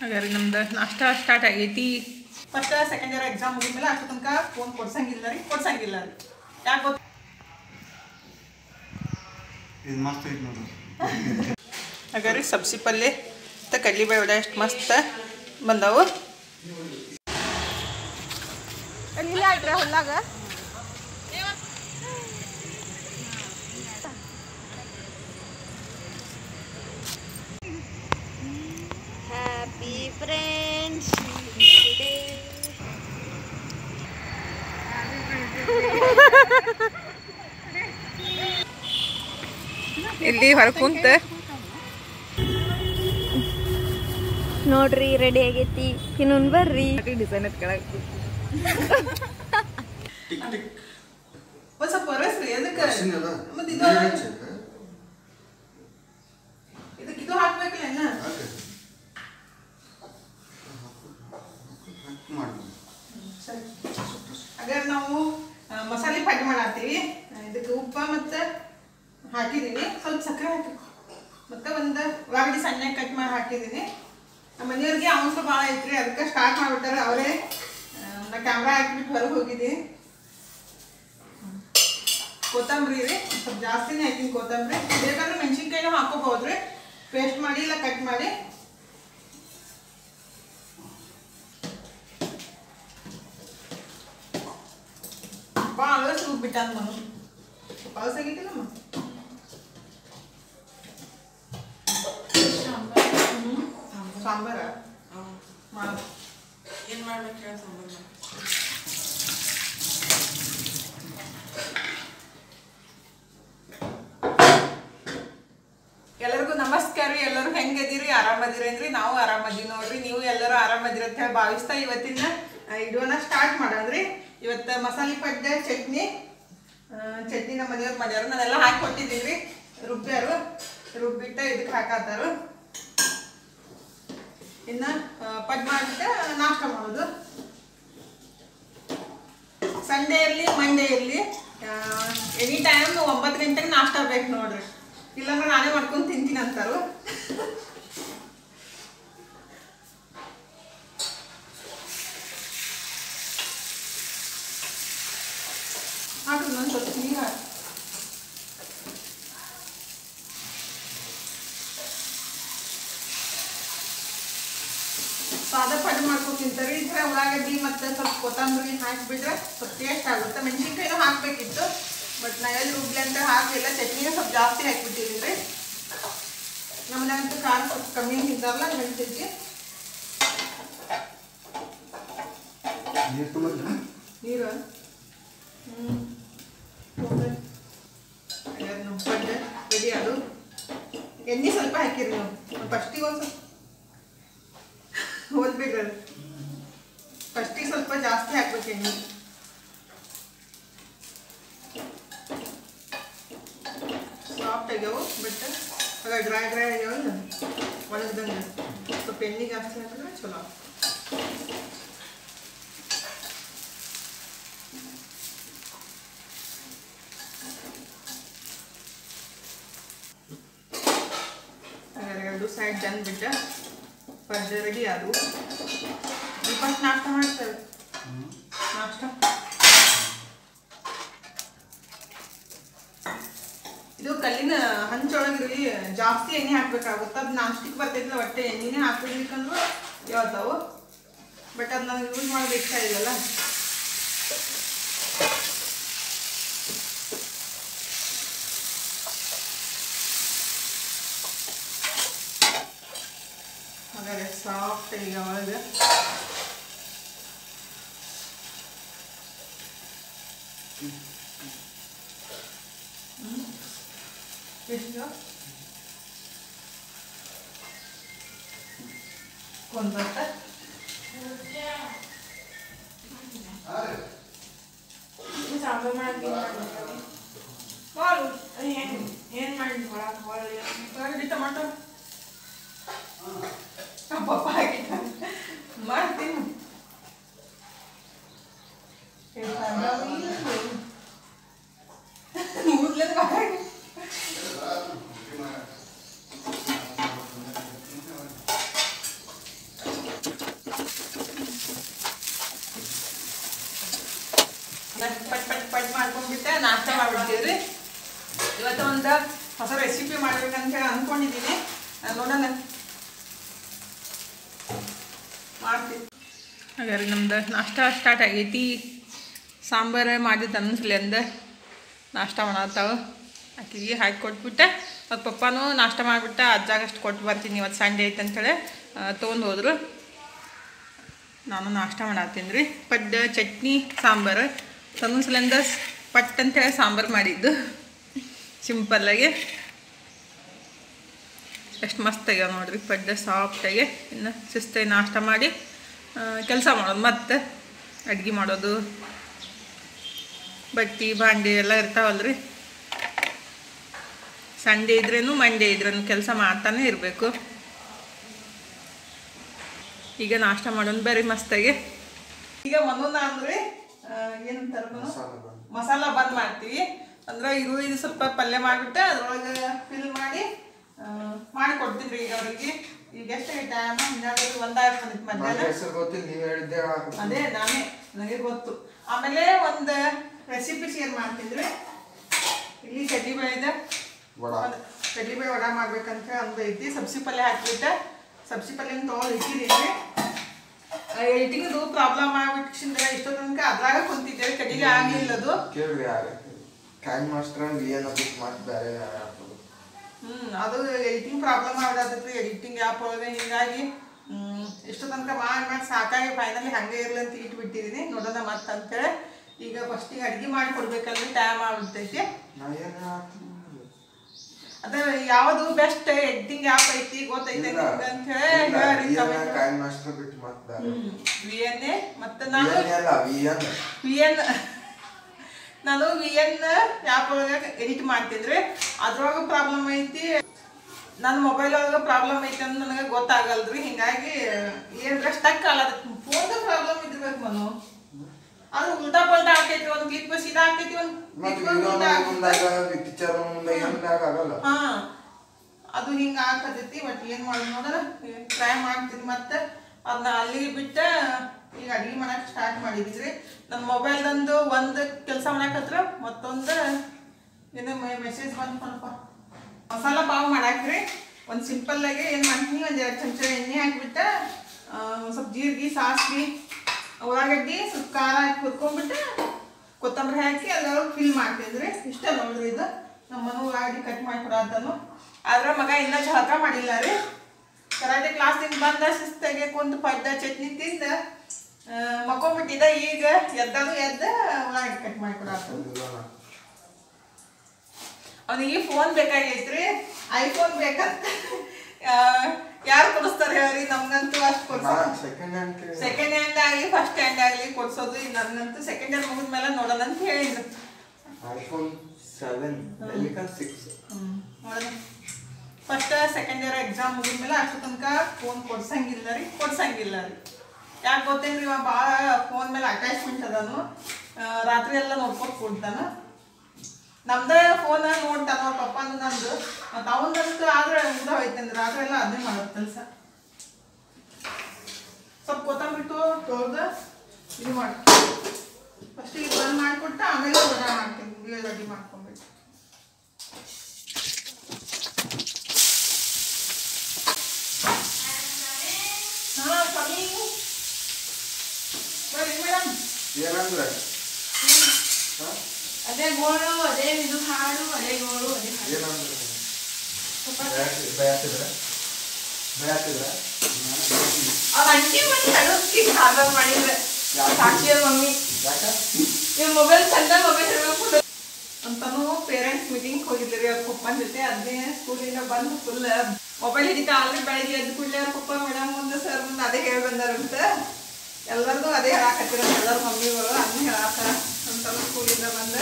ಹಾಗಾದ್ರೆ ನಮ್ದು ನಾಷ್ಟ ಸ್ಟಾರ್ಟ್ ಆಗೈತಿ ಫಸ್ಟ್ ಸೆಕೆಂಡ್ ಇಯರ್ ಎಕ್ಸಾಮ್ ಮುಗಿದ್ಮೇಲೆ ಅಷ್ಟು ತನಕ ಫೋನ್ ಕೊಡ್ಸಂಗಿಲ್ಲ ರೀ ಕೊಡ್ಸಂಗಿಲ್ಲ ರೀ ಯಾಕೆ ಗೊತ್ತ ಇದು ಮಸ್ತ್ ಐತಿ ನೋಡ್ರಿ ಹಾಗಾದ್ರೆ ಸಬ್ಸಿ ಪಲ್ಯ ಮತ್ತು ಕಡ್ಲಿಬೇಳೆ ವಡೆ ಎಷ್ಟು ಮಸ್ತ್ ಬಂದವು ಇಲ್ಲ ಆಯ್ತ್ರ ಹೊಲ್ಲಾಗ Happy friends day. ಇಲ್ಲಿ ಹೊರ ಕುಂತ ನೋಡ್ರಿ ರೆಡಿ ಆಗೈತಿ ಇನ್ನೊಂದು ಬರ್ರಿ ಡಿಸೈನ್ ಕೆಳಗೆ ಟಿಕ್ ಟಿಕ್ ಒಂದು ಸ್ವಲ್ಪ ಹೊರಸ್ರಿ ಎದಕ್ಕೆ ಅರ್ಶಿನ ಅದ ಮತ್ತೆ ನೀರ್ ಇದು ಹಚ್ಚಿ ಇದಕ್ಕೆ ಇದು ಹಾಕ್ಬೇಕಲ್ಲ ಇನ್ನ ಹಾಕಿ. ಹಾಕಿ ಮಾಡಿ ಸರಿ ಹಾಗಾದ್ರೆ ನಾವು ಆ, ಮಸಾಲೆ ಪಡ್ಡು ಮಾಡತ್ತೀವಿ ಇದಕ್ಕೆ ಉಪ್ಪ ಮತ್ತು ಹಾಕಿದ್ದೀನಿ ಸ್ವಲ್ಪ ಸಕ್ಕರೆ ಹಾಕಿ ಮತ್ತು ಒಂದು ಉಳ್ಳಾಗಡ್ಡಿ ಸಣ್ಣಗೆ ಕಟ್ ಮಾಡಿ ಹಾಕಿದ್ದೀನಿ ನಮ್ಮ ಮನೆಯವ್ರಿಗೆ ಅವನ್ಸು ಭಾಳ ಐತ್ರಿ ಅದಕ್ಕೆ ಸ್ಟಾರ್ಟ್ ಮಾಡಿಬಿಟ್ಟಾರೆ ಅವರೇ ನಾ ಕ್ಯಾಮ್ರಾ ಹಾಕಿಬಿಟ್ಟು ಹೊರಗೆ ಹೋಗಿದ್ದೀನಿ ಕೊತ್ತಂಬರಿ ರೀ ಸ್ವಲ್ಪ ಜಾಸ್ತಿನೇ ಹಾಕಿನಿ ಕೊತ್ತಂಬರಿ ಬೇಕಾದ್ರೆ ಮೆಣಸಿನ್ಕಾಯಿನೂ ಹಾಕೋಬಹುದ್ರಿ ಪೇಸ್ಟ್ ಮಾಡಿ ಇಲ್ಲ ಕಟ್ ಮಾಡಿ ಭಾಳ ಸೂಪ್ ಬಿಟ್ಟಾನ ಮನು ಪಾಲ್ಸ್ ಆಗಿದ್ದಿಲ್ಲಮ್ಮ ಸಾಂಬಾರ ಮಾಡು ಏನ್ ಮಾಡ್ಬೇಕು ಹೇಳ ಸಾಂಬಾರ್ ಮಾಡಿ ಎಲ್ಲರಿಗೂ ನಮಸ್ಕಾರ ರೀ ಎಲ್ಲರೂ ಹೆಂಗದಿರಿ ಆರಾಮದಿರಿ ಅಂದ್ರಿ ನಾವು ಆರಾಮದೀವಿ ನೋಡ್ರಿ ನೀವು ಎಲ್ಲರೂ ಆರಾಮದಿರಿ ಅಂತ ಹೇಳಿ ಭಾವಿಸ್ತಾ ಇವತ್ತಿನ ಇಡೋನ ಸ್ಟಾರ್ಟ್ ಮಾಡೋದ್ರಿ ಇವತ್ತು ಮಸಾಲೆ ಪಡ್ಡೆ ಚಟ್ನಿ ಆ, ಚಟ್ನಿ ನಮ್ಮ ಮನೆಯವ್ರು ಮಾಡ್ಯಾರ ನಾನೆಲ್ಲ ಹಾಕಿ ಕೊಟ್ಟಿದ್ದೀನಿ ರೀ ರುಬ್ಬ್ಯಾರು ರುಬ್ಬಿಟ್ಟ ಇದಕ್ಕೆ ಹಾಕತ್ತಾರು ಇನ್ನ ಆ, ಪಡ್ ಮಾಡಿಬಿಟ್ಟು ನಾಷ್ಟ ಮಾಡೋದು ಸಂಡೇ ಇರಲಿ ಮಂಡೇ ಇರಲಿ ಎನಿ ಟೈಮ್ ಒಂಬತ್ತು ಗಂಟೆಗೆ ನಾಷ್ಟ ಬೇಕು ನೋಡ್ರಿ ಇಲ್ಲಾಂದ್ರೆ ನಾನೇ ಮಾಡ್ಕೊಂಡು ತಿಂತೀನಿ ಅಂತಾರು ಹಾಕ್ರಿ ಒಂದು ಸ್ವಲ್ಪ ನೀರು ಹಾಕಿ ಸಾದಾ ಪಡ್ಡು ಮಾಡ್ಕೊಂಡು ತಿಂತಾರೆ ಇದ್ರೆ ಉಳ್ಳಾಗಡ್ಡಿ ಮತ್ತೆ ಸ್ವಲ್ಪ ಕೊತ್ತಂಬರಿ ಹಾಕಿಬಿಟ್ರೆ ಸ್ವಲ್ಪ ಟೇಸ್ಟ್ ಆಗುತ್ತೆ ಮೆಣಸಿನ್ಕಾಯಿನೂ ಹಾಕಬೇಕಿತ್ತು ಬಟ್ ನಾ ಎಲ್ಲಿ ರುಬ್ಲಿ ಅಂತ ಹಾಕಲಿಲ್ಲ ಚಟ್ನಿಗೆ ಸ್ವಲ್ಪ ಜಾಸ್ತಿ ಹಾಕ್ಬಿಟ್ಟಿದ್ದೀನಿ ರೀ ನಮ್ಮದಂತೂ ಖಾರ ಸ್ವಲ್ಪ ಕಮ್ಮಿ ತಿಂತಾರಲ್ಲ ಮೆಣಸಿನ್ಕಾಯಿ ನೀರು ತುಂಬ ನೀರು ಹ್ಞೂ ನಮ್ಮ ಪಡ್ಡೆ ರೆಡಿ ಅದು ಎಣ್ಣೆ ಸ್ವಲ್ಪ ಹಾಕಿರಿ ನೀವು ಫಸ್ಟಿಗೆ ಒಂದು ಸ್ವಲ್ಪ ಹೋದ್ಬಿಡ್ರಿ ಫಸ್ಟಿಗೆ ಸ್ವಲ್ಪ ಜಾಸ್ತಿ ಹಾಕ್ಬೇಕು ಎಣ್ಣೆ ಸಾಫ್ಟ್ ಆಗ್ಯಾವು ಬಟ್ ಆಗ ಡ್ರೈ ಡ್ರೈ ಆಗ್ಯಾವಲ್ಲ ಒಣಗ್ದಂಗೆ ಸ್ವಲ್ಪ ಎಣ್ಣೆ ಜಾಸ್ತಿ ಹಾಕಿದ್ರೆ ಚಲೋ ಹಾಗಾದ್ರೆ ಎರಡು ಸೈಡ್ ತಂದ್ಬಿಟ್ಟು ಪಡ್ಡೆ ರೆಡಿ ಆದವು ಫಸ್ಟ್ ನಾಷ್ಟ ಮಾಡ್ತಾರೆ ನಾಷ್ಟ ಇದು ಕಲ್ಲಿನ ಹಂಚೊಳಗಿರಲಿ ಜಾಸ್ತಿ ಎಣ್ಣೆ ಹಾಕ್ಬೇಕಾಗುತ್ತೆ ಅದು ನಾನ್ ಸ್ಟಿಕ್ ಬರ್ತೈತಿಲ್ಲ ಒಟ್ಟೆ ಎಣ್ಣೆನೇ ಹಾಕ್ಬಿಡ್ಬೇಕಂದ್ರು ಹೇಳ್ತಾವು ಬಟ್ ಅದು ನಾನು ಯೂಸ್ ಮಾಡೋದು ಇಷ್ಟ ಇಲ್ಲಲ್ಲ ಹಾಗಾದ್ರೆ ಸಾಫ್ಟ್ ಈಗ ಒಳಗೆ ಎಷ್ಟು ಒಂದು ಬತ್ತ ಸಾಂಬಾರ್ ಮಾಡಕ್ಕೆ ಮಾಡು ಏನ್ ಏನ್ ಮಾಡಿ ಒಳಗೆ ಒಳಗೆ ಉಳ್ಳಾಗಡ್ಡಿ ಟೊಮಾಟೊ ಪಪ್ಪ ಹಾಕಿದ್ದಾನೆ ಮಾಡ್ತೀನಿ ಕೂದ್ಲಲ್ಲಿ ಬಾಯಿ. ಮಾಡಿಬಿಡ್ತೀವಿ ಇವತ್ತು ಒಂದು ಹೊಸ ರೆಸಿಪಿ ಮಾಡ್ಬೇಕಂತ ಹೇಳಿ ಅಂದ್ಕೊಂಡಿದ್ದೀನಿ ಆ, ನೋಡೋಣ ಮಾಡ್ತೀನಿ ಹಾಗಾದ್ರೆ ನಮ್ದು ನಾಷ್ಟ ಸ್ಟಾರ್ಟ್ ಆಗೈತಿ ಸಾಂಬಾರು ಮಾಡಿದ್ದು ಅನ್ಸಲಿ ಅಂದ ನಾಷ್ಟ ಮಾಡತ್ತಾವ ಆಕಿಗೆ ಹಾಕಿ ಕೊಟ್ಬಿಟ್ಟೆ ಮತ್ತು ಪಪ್ಪಾನು ನಾಷ್ಟ ಮಾಡಿಬಿಟ್ಟ ಅಜ್ಜಾಗಷ್ಟು ಕೊಟ್ಟು ಬರ್ತೀನಿ ಇವತ್ತು ಸಂಡೇ ಐತೆ ಅಂತೇಳಿ ತೊಗೊಂಡು ಹೋದ್ರು ನಾನು ನಾಷ್ಟ ಮಾಡತ್ತೀನಿ ರೀ ಪಡ್ಡ ಚಟ್ನಿ ಸಾಂಬಾರು ಸಲ ಪಟ್ ಅಂತೇಳಿ ಸಾಂಬಾರು ಮಾಡಿದ್ದು ಸಿಂಪಲ್ಲಾಗಿ ಎಷ್ಟು ಮಸ್ತ್ ಆಗ್ಯಾವ ನೋಡ್ರಿ ಪಡ್ಡ ಸಾಫ್ಟಾಗಿ ಇನ್ನು ಶಿಸ್ತಾಗಿ ನಾಷ್ಟ ಮಾಡಿ ಕೆಲಸ ಮಾಡೋದು ಮತ್ತೆ ಅಡ್ಗೆ ಮಾಡೋದು ಬಟ್ಟಿ ಭಾಂಡಿ ಎಲ್ಲ ಇರ್ತಾವಲ್ರಿ ಸಂಡೇ ಇದ್ರೇನು ಮಂಡೇ ಇದ್ರೇನು ಕೆಲಸ ಮಾಡ್ತಾನೆ ಇರಬೇಕು ಈಗ ನಾಷ್ಟ ಮಾಡೋಣ ಬೇರೆ ಮಸ್ತಾಗಿ ಈಗ ಮನೋನ ಅಂದ್ರೆ ಏನಂತಾರ ಮಸಾಲ ಬಂದು ಮಸಾಲ ಬಂದ್ ಮಾಡ್ತೀವಿ ಅಂದ್ರೆ ಈರುಳ್ಳಿ ಸ್ವಲ್ಪ ಪಲ್ಯ ಮಾಡಿಬಿಟ್ಟು ಅದ್ರೊಳಗೆ ಫಿಲ್ ಮಾಡಿ ಆ, ಮಾಡಿ ಕೊಡ್ತೀನಿ ಈಗ ಅವ್ರಿಗೆ ಈಗ ಎಷ್ಟು ಟೈಮ್ ಹನ್ನೆರಡು ಒಂದಾಗಿ ಬಂದಿತ್ತು ನನಗೆ ಮಧ್ಯಾಹ್ನ ಹೆಸರು ಗೊತ್ತಿಲ್ಲ ನೀವು ಹೇಳಿದ್ದೆ ಹಾಕ್ಬಿಟ್ಟು. ಅದೇ ನಾನೇ ನನಗೆ ಗೊತ್ತು ಆಮೇಲೆ ಒಂದು ರೆಸಿಪಿ ಶೇರ್ ಮಾಡ್ತಿದ್ರಿ ಇಲ್ಲಿ ಕಡ್ಲಿಬೇಳೆ ವಡ. ಕಡ್ಲಿಬೇಳೆ ವಡ ಮಾಡ್ಬೇಕಂತ ಒಂದು ಐತಿ ಸಬ್ಸಿ ಪಲ್ಯ ಹಾಕ್ಬಿಟ್ಟೆ ಸಬ್ಸಿ ಪಲ್ಯ ತೊಗೊಂಡು ಇಟ್ಟಿದ್ದೀನಿ ಎಡಿಟಿಂಗ್ದು ಪ್ರಾಬ್ಲಮ್ ಆಗ್ಬಿಟ್ಟಿಂದ್ರೆ ಇಷ್ಟೋ ತನಕ ಅದ್ರಾಗ ಕುಂತಿದ್ದೇವೆ ಕಡಿಗೆ ಆಗ್ಲಿಲ್ಲ ಅದು ಕೇಳ್ರಿ ಯಾರು ಕಾಯಿ ಮಾಸ್ಟರ್ ಏನು ಬಿಟ್ಟು ಮತ್ತೆ ಬೇರೆ ಹಾಕೋದು ಹ್ಮ್ ಅದು ಎಡಿಟಿಂಗ್ ಪ್ರಾಬ್ಲಮ್ ಆಗ್ಬಿಡತ್ತೈತಿ ಎಡಿಟಿಂಗ್ ಆ್ಯಪ್ ಒಳಗೆ ಹಿಂಗಾಗಿ ಹ್ಮ್, ಇಷ್ಟು ತನಕ ಮಾಡಿ ಮಾಡಿ ಸಾಕಾಗಿ ಫೈನಲಿ ಹಂಗೆ ಇರ್ಲಿ ಅಂತ ಇಟ್ಬಿಟ್ಟಿದ್ದೀನಿ ನೋಡೋಣ ಮತ್ತೆ ಅಂತೇಳಿ ಈಗ ಫಸ್ಟಿಗೆ ಅಡ್ಗೆ ಮಾಡಿ ಕೊಡ್ಬೇಕಂದ್ರೆ ಟೈಮ್ ಆಗ್ಬಿಡ್ತೈತಿ ನಾ ಏನು ಹಾಕ್ತೀನಿ ಅದೇ ಯಾವುದು ಬೆಸ್ಟ್ ಎಡಿಟಿಂಗ್ ಆ್ಯಪ್ ಐತಿ ಗೊತ್ತೈತೆ ಇಲ್ಲ ನಿಮ್ಗೆ ಅಂತ ಹೇಳಿ ಇಲ್ಲ, ಹೇಳ್ರಿ VN comment. ಕಾಯಿ ಮಾಸ್ಟರ್ ಬಿಟ್ಟು ಮತ್ತೆ ಬೇರೆ ಹ್ಮ್ ವಿ ಎನ್ ಎ ಮತ್ತೆ ನಾನು VN ಅಲ್ಲ ವಿ ಎನ್ ವಿ ಎನ್ ನಾನು ವಿ ಎನ್ ಆ್ಯಪ್ ಒಳಗೆ ಎಡಿಟ್ ಮಾಡ್ತಿದ್ರೆ ಅದ್ರೊಳಗೆ ಪ್ರಾಬ್ಲಮ್ ಐತಿ ನನ್ನ ಮೊಬೈಲ್ ಒಳಗೆ ಪ್ರಾಬ್ಲಮ್ ಐತಿ ಅಂತ ನನಗೆ ಗೊತ್ತಾಗಲ್ರಿ ಹಿಂಗಾಗಿ ಏನ್ರ ಸ್ಟಕ್ ಆಗಲ್ಲ ಫೋನ್ದ ಪ್ರಾಬ್ಲಮ್ ಇದ್ಬೇಕು ಮನು ಅದು ಉಲ್ಟಾ ಪಲ್ಟಾ ಆಕೈತಿ ಒಂದು ಕ್ಲಿಪ್ ಸೀದಾ ಆಕೈತಿ ಒಂದು ಮತ್ತೆ ಕ್ಲಿಪ್ ವಿಡಿಯೋ ಉಲ್ಟಾ ಆಕೈತಿ. ಮುಂದಾಗ ಪಿಕ್ಚರ್ ಮುಂದೆ ಏನಾಗ ಆಗಲ್ಲ ಹಾ ಅದು ಹಿಂಗ ಆಗ್ತೈತಿ ಬಟ್ ಏನ್ ಮಾಡೋದು ನೋಡ್ರ ಟ್ರೈ ಮಾಡ್ತೀನಿ ಮತ್ತೆ ಅದನ್ನ ಅಲ್ಲಿಗೆ ಬಿಟ್ಟ ಈಗ ಅಡಿಗೆ ಮಾಡಕ್ ಸ್ಟಾರ್ಟ್ ಮಾಡಿದ್ರಿ ನನ್ನ ಮೊಬೈಲ್ದಂದು ಒಂದು ಕೆಲಸ ಮಾಡಕತ್ರ ಮತ್ತೊಂದು ಏನೋ ಮೆಸೇಜ್ ಬಂದ್ಕೊಂಡಪ್ಪ ಮಸಾಲ ಪಾವ್ ಮಾಡಾಕ್ರಿ ಒಂದು ಸಿಂಪಲ್ ಆಗಿ ಏನು ಮಾಡ್ತೀನಿ ಒಂದು ಎರಡು ಚಮಚ ಎಣ್ಣೆ ಹಾಕ್ಬಿಟ್ಟ ಆ, ಒಂದ್ ಸ್ವಲ್ಪ ಜೀರಿಗೆ ಸಾಸಿವೆ ಉಳ್ಳಾಗಡ್ಡಿ ಸ್ವಲ್ಪ ಖಾರ ಹಾಕಿ ಹುರ್ಕೊಂಡ್ಬಿಟ್ಟು ಕೊತ್ತಂಬರಿ ಹಾಕಿ ಅದ್ರೊಳಗೆ ಫಿಲ್ ಮಾಡ್ತಿದ್ರಿ ಇಷ್ಟ ನೋಡ್ರಿ ಇದು ನಮ್ಮ ಮನೆ ಉಳ್ಳಾಗಡ್ಡಿ ಕಟ್ ಮಾಡಿ ಕೊಡತ್ತಾನು ಆದ್ರೆ ಮಗ ಇನ್ನೂ ಜಳಕ ಮಾಡಿಲ್ಲ ರೀ ಕರಾಟೆ ಕ್ಲಾಸಿಂದ ಬಂದ ಶಿಸ್ತಾಗೆ ಕುಂತು ಪಡ್ಡ ಚಟ್ನಿ ತಿಂದ ಆ, ಮಕ್ಕೊಂಬಿಟ್ಟಿದ್ದ ಈಗ ಎದ್ದದು ಎದ್ದ ಉಳ್ಳಾಗಡ್ಡಿ ಕಟ್ ಮಾಡಿ ಕೊಡತ್ತ ಅವನಿಗೆ ಫೋನ್ ಬೇಕಾಗೈತ್ರಿ ಐಫೋನ್ ಬೇಕಂತ ಯಾರು ಕೊಡಿಸ್ತಾರೆ ಹೇಳ್ರಿ ನಮ್ಗಂತೂ ಅಷ್ಟು ಕೊಡ್ಸೋದು ಸೆಕೆಂಡ್ ಹ್ಯಾಂಡ್ ಸೆಕೆಂಡ್ ಹ್ಯಾಂಡ್ ಆಗಲಿ ಫಸ್ಟ್ ಹ್ಯಾಂಡ್ ಆಗಲಿ ಕೊಡ್ಸೋದು ಈಗ ನನಗಂತೂ ಸೆಕೆಂಡ್ ಹ್ಯಾಂಡ್ ಮುಗಿದ್ಮೇಲೆ ನೋಡೋಣ ಅಂತ ಹೇಳಿದ್ರು ಐಫೋನ್ ಸೆವೆನ್ ಎಲ್ಲಿಕನ್ ಸಿಕ್ಸ್ ನೋಡೋಣ ಫಸ್ಟ್ ಸೆಕೆಂಡ್ ಇಯರ್ ಎಕ್ಸಾಮ್ ಮುಗಿದ್ಮೇಲೆ ಅಷ್ಟು ತನಕ ಫೋನ್ ಕೊಡ್ಸಂಗಿಲ್ಲ ರೀ ಕೊಡ್ಸಂಗಿಲ್ಲ ರೀ ಯಾಕೆ ಗೊತ್ತೇನ್ರಿ ಇವ ಭಾಳ ಫೋನ್ ಮೇಲೆ ಅಟ್ಯಾಚ್ಮೆಂಟ್ ಅದಾನು ಆ, ರಾತ್ರಿ ಎಲ್ಲ ನೋಡ್ಕೊತ ಕೊಡ್ತಾನ ನಮ್ದೇ ಫೋನ್ ನೋಡ್ತಾನ ಅವ್ರ ಪಪ್ಪಂದು ನಂದು ಮತ್ತು ಅವನಂತೂ ಆದ್ರೆ ಊಟ ಹೋಯ್ತಂದ್ರೆ ರಾತ್ರಿ ಎಲ್ಲ ಅದೇ ಮಾಡೋದು ಕೆಲಸ ಸ್ವಲ್ಪ ಕೊತ್ತಂಬರಿ ತೋ ತೊಳ್ದು ಇದು ಮಾಡಿ ಫಸ್ಟ್ ಈಗ ಬಂದ್ ಮಾಡಿಕೊಟ್ಟು ಆಮೇಲೆ ವಡ ಮಾಡ್ತೀನಿ ಉಳ್ಳಿ ರೆಡಿ ಮಾಡ್ಕೊಂಬಿಟ್ಟು ಹಾ ಕಮ್ಮಿ ಬರ್ರಿ ಮೇಡಮ್ ಏನಂದ್ರೆ ಅದೇ ಗೋಳು ಅದೇ ಇದು ಹಾಡು ಅದೇ ಗೋಳು ಅದೇ ಹಾಡು ಏನಂದ್ರೆ ಬಯಸಿದ್ರೆ ಬಯಸಿದ್ರೆ ಅವ್ರ ಅಂಟಿ ಒಂದು ನಡುತ್ತಿ ಹಾರ್ಬರ್ ಮಾಡಿದ್ರೆ ಸಾಕ್ಷಿಯ ಮಮ್ಮಿ ಯಾಕ ಇವ್ ಮೊಬೈಲ್ ಚಂದ ಮೊಬೈಲ್ ಹೇಳ್ಬೇಕು ಅಂತಾನು ಪೇರೆಂಟ್ಸ್ ಮೀಟಿಂಗ್ ಹೋಗಿದ್ರಿ ಅವ್ರ ಪಪ್ಪನ ಜೊತೆ ಅದೇ ಸ್ಕೂಲಿಂದ ಬಂದು ಫುಲ್ ಮೊಬೈಲ್ ಹಿಡಿತಾ ಆಲ್ರೆಡಿ ಬೆಳಗ್ಗೆ ಎದ್ದು ಕೂಡಲೇ ಅವ್ರ ಪಪ್ಪ ಮೇಡಮ್ ಮುಂದೆ ಸರ್ ಮುಂದೆ ಅದೇ ಹೇಳಿ ಬಂದಾರಂತ ಎಲ್ಲರದು ಅದೇ ಹೇಳಾಕತ್ತಿರ ಎಲ್ಲರ ಮಮ್ಮಿಗಳು ಅದನ್ನ ಹೇಳಾಕ ಅಂತಾನು ಸ್ಕೂಲಿಂದ ಬಂದ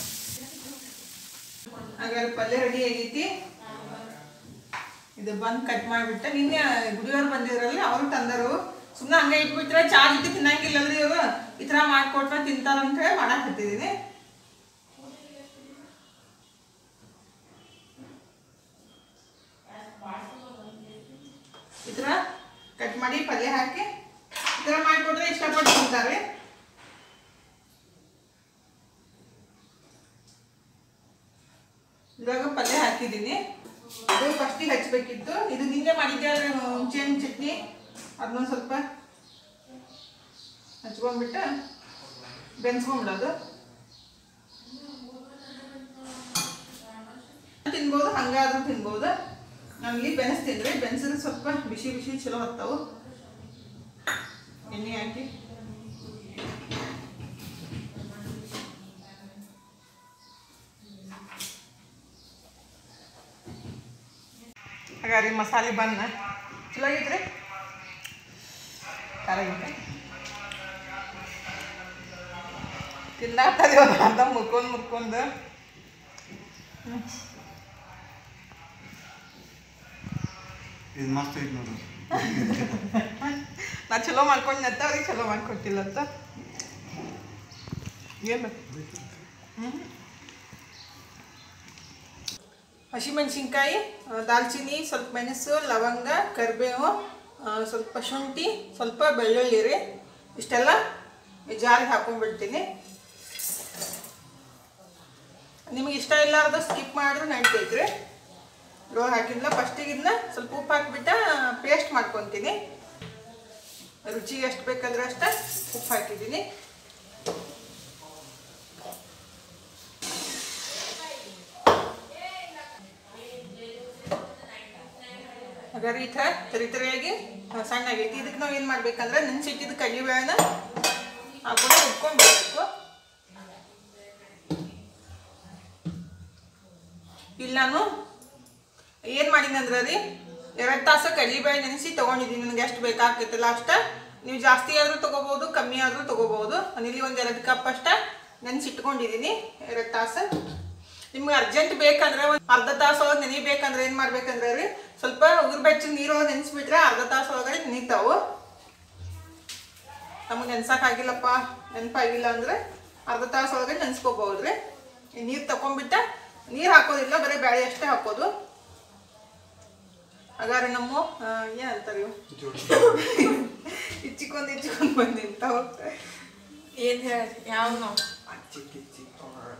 ಹಾಗಾದ್ರೆ ಪಲ್ಯ ರೆಡಿ ಆಗೈತಿ ಇದು ಬಂದ್ ಕಟ್ ಮಾಡಿಬಿಟ್ಟೆ ನಿನ್ನೆ ಗುಡಿಯವ್ರು ಬಂದಿದ್ರಲ್ಲ ಅವರು ತಂದರು ಸುಮ್ಮನೆ ಹಂಗೆ ಇಟ್ಬಿಟ್ರೆ ಚಾ ಜೊತೆ ತಿನ್ನಂಗಿಲ್ಲಲ್ರಿ ಇವರು ಈ ಥರ ಮಾಡ್ಕೊಟ್ರೆ ತಿಂತಾರ ಅಂತ ಹೇಳಿ ಮಾಡಕ್ ಹತ್ತಿದ್ದೀನಿ ಈ ಥರ ಕಟ್ ಮಾಡಿ ಪಲ್ಯ ಹಾಕಿ ಈ ಥರ ಮಾಡಿಕೊಟ್ರೆ ಇಷ್ಟಪಟ್ಟು ತಿಂತಾರೆ ಇವಾಗ ಪಲ್ಯ ಹಾಕಿದ್ದೀನಿ ಅದು ಫಸ್ಟಿಗೆ ಹಚ್ಚಬೇಕಿತ್ತು ಇದು ನಿನ್ನೆ ಮಾಡಿದ್ದೆ ಆದರೆ ಹುಣಸೆಹಣ್ಣು ಚಟ್ನಿ ಅದನ್ನೊಂದು ಸ್ವಲ್ಪ ಹಚ್ಕೊಂಡ್ಬಿಟ್ಟು ಬೆನ್ಸ್ಕೊಂಡ್ಬಿಡೋದು ತಿನ್ಬೋದು ಹಂಗಾದ್ರೂ ತಿನ್ಬೋದು ನನಗೆ ಬೆನೆಸ್ತೀನಿ ರೀ ಬೆನ್ಸಿದ್ರೆ ಸ್ವಲ್ಪ ಬಿಸಿ ಬಿಸಿ ಚಲೋ ಹತ್ತಾವು ಎಣ್ಣೆ ಹಾಕಿ ಹಾಗಾದ್ರೆ ಮಸಾಲೆ ಬನ್ನ ಚಲೋ ಆಗೈತ್ರಿ ಖಾರ ಆಗೈತೆ ತಿನ್ನಾಗ್ತದೆ ಅಂತ ಮುರ್ಕೊಂಡು ಮುರ್ಕೊಂಡು ಇದು ಮಸ್ತ್ ಐತೆ ನೋಡು ನಾ ಚಲೋ ಮಾಡ್ಕೊಂಡು ಅವ್ರಿಗೆ ಚಲೋ ಮಾಡ್ಕೊಟ್ಟಿಲ್ಲ ಅಂತ ಏನು ಹಸಿಮೆಣಸಿನ್ಕಾಯಿ ದಾಲ್ಚಿನ್ನಿ ಸ್ವಲ್ಪ ಮೆಣಸು ಲವಂಗ ಕರಿಬೇವು ಆ, ಸ್ವಲ್ಪ ಶುಂಠಿ ಸ್ವಲ್ಪ ಬೆಳ್ಳುಳ್ಳಿ ರೀ ಇಷ್ಟೆಲ್ಲ ಈ ಜಾರಿಗೆ ಹಾಕೊಂಡ್ಬಿಡ್ತೀನಿ ನಿಮಗೆ ಇಷ್ಟ ಇಲ್ಲಾರ್ದು ಸ್ಕಿಪ್ ಮಾಡಿದ್ರೆ ನಡಿತೈತ್ರಿ ಇವಾಗ ಹಾಕಿದ್ಲ ಫಸ್ಟಿಗೆ ಇದನ್ನ ಸ್ವಲ್ಪ ಉಪ್ಪು ಹಾಕ್ಬಿಟ್ಟು ಪೇಸ್ಟ್ ಮಾಡ್ಕೊತೀನಿ ರುಚಿಗೆ ಎಷ್ಟು ಬೇಕಾದ್ರೆ ಅಷ್ಟ ಉಪ್ಪು ಹಾಕಿದ್ದೀನಿ ಹಾಗಾದ್ರೆ ಈ ಥರ ತರಿ ತರಿಯಾಗಿ ಆ, ಸಣ್ಣ ಆಗೈತಿ ಇದಕ್ಕೆ ನಾವು ಏನು ಮಾಡ್ಬೇಕಂದ್ರೆ ನೆನ್ಸಿಟ್ಟಿದ್ದು ಕಡ್ಲಿಬೇಳೆನ ಹಾಕೊಂಡು ಉಟ್ಕೊಂಡ್ಬಿಡ್ಬೇಕು ಇಲ್ಲಿ ನಾನು ಏನು ಮಾಡೀನಿ ಅಂದ್ರೆ ರೀ ಎರಡು ತಾಸು ಕಡ್ಲಿಬೇಳೆ ನೆನೆಸಿ ತೊಗೊಂಡಿದ್ದೀನಿ ನನಗೆ ಎಷ್ಟು ಬೇಕಾಗ್ತೈತಲ್ಲ ಅಷ್ಟ ನೀವು ಜಾಸ್ತಿ ಆದರೂ ತೊಗೋಬೋದು ಕಮ್ಮಿ ಆದರೂ ತೊಗೋಬೋದು ನಾನಿಲ್ಲಿ ಒಂದು ಎರಡು ಕಪ್ ಅಷ್ಟ ನೆನೆಸಿಟ್ಕೊಂಡಿದ್ದೀನಿ ಎರಡು ತಾಸು ನಿಮ್ಗೆ ಅರ್ಜೆಂಟ್ ಬೇಕಂದ್ರೆ ಒಂದು ಅರ್ಧ ತಾಸು ಒಳಗೆ ನೆನಿಬೇಕಂದ್ರೆ ಏನು ಮಾಡ್ಬೇಕಂದ್ರೆ ರೀ ಸ್ವಲ್ಪ ಉಗುರು ಬೆಚ್ಚಗೆ ನೀರೊಳಗೆ ನೆನೆಸ್ಬಿಟ್ರೆ ಅರ್ಧ ತಾಸು ಒಳಗಡೆ ನೆನಿತಾವು ನಮಗೆ ನೆನ್ಸಕ್ಕಾಗಿಲ್ಲಪ್ಪ ನೆನಪಾಗಿಲ್ಲ ಅಂದ್ರೆ ಅರ್ಧ ತಾಸು ಒಳಗೆ ನೆನ್ಸ್ಕೋಬಹುದ್ರಿ ನೀರು ತಕೊಂಡ್ಬಿಟ್ಟ ನೀರು ಹಾಕೋದಿಲ್ಲ ಬರೀ ಬ್ಯಾಳೆ ಅಷ್ಟೇ ಹಾಕೋದು ಹಾಗಾದ್ರೆ ನಮ್ಮ ಆ, ಏನ್ ಅಂತಾರೆ ಇವು ಇಚ್ಚಿಕೊಂಡ್ ಇಚ್ಚಿಕೊಂಡ್ ಬಂದು ನಿಂತಾವು ಏನ್ ಹೇಳ ಯಾವ ನಾವು ಅಚ್ಚಿ ಕಿಚ್ಚಿ ಕೊಡೋಣ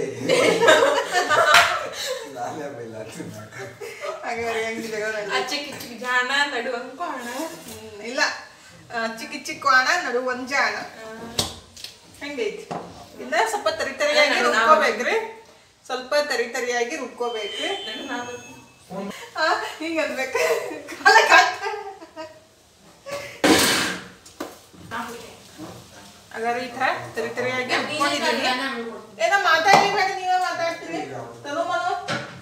ನಾನೇ ಬೈಲ ಹಾಗಾದ್ರೆ ಹೆಂಗಿದೆ ಗೊತ್ತಿಲ್ಲ. ಅಚ್ಚ ಕಿಚ್ಚಿ ಜಾಣ ನಡುವಂಗ್ ಕೋಣ ಹ್ಮ್, ಇಲ್ಲ ಆ, ಚಿಕ್ಕ ಚಿಕ್ಕ ಕ್ವಾಣ ನಡು ಒಂದ್ ಜಾಣ ಹೆಂಗೈತಿ ಇನ್ನ ಸ್ವಲ್ಪ ತರಿ ತರಿಯಾಗಿ ಏ, ನಾವು- ರುಬ್ಕೋಬೇಕ್ರಿ ಸ್ವಲ್ಪ ತರಿ ತರಿಯಾಗಿ ರುಬ್ಕೋಬೇಕ್ರಿ ಆ, ಹಿಂಗ್ ಅನ್ಬೇಕು ಕಾಲ ಕಾಟ ಹಾಗಾದ್ರೆ ಈ ಥರ ತರಿ ತರಿಯಾಗಿ ರುಬ್ಕೊಂಡಿದ್ದೀನಿ ಏನೋ ಮಾತಾಡ್ಲಿಬೇಡ ನೀವೇ ಮಾತಾಡ್ತೀನಿ ತನು ಮನು